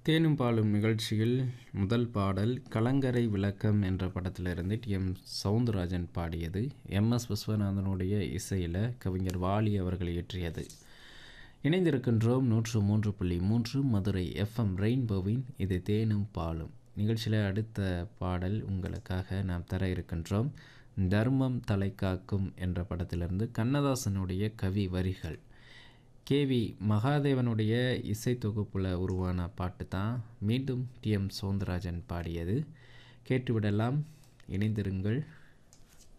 தேனும் பாலும் நிகழ்ச்சியில் முதல் பாடல் கலங்கரை விளக்கம் என்ற படத்திலிருந்து டி எம் சவுந்தரராஜன் பாடியது எம் எஸ் விஸ்வநாதனுடைய இசையில் கவிஞர் வாலி அவர்கள் இயற்றியது இணைந்திருக்கின்றோம் நூற்று மூன்று புள்ளி மூன்று மதுரை எஃப்எம் ரெயின்போவின் இது தேனும் பாலும் நிகழ்ச்சியில் அடுத்த பாடல் உங்களுக்காக நாம் தர இருக்கின்றோம் தர்மம் தலை காக்கும் என்ற படத்திலிருந்து கண்ணதாசனுடைய கவி வரிகள் கேவி மகாதேவனுடைய இசை தொகுப்பில் உருவான பாட்டு தான் மீண்டும் டி எம் சவுந்தரராஜன் பாடியது கேட்டுவிடலாம் இணைந்திருங்கள்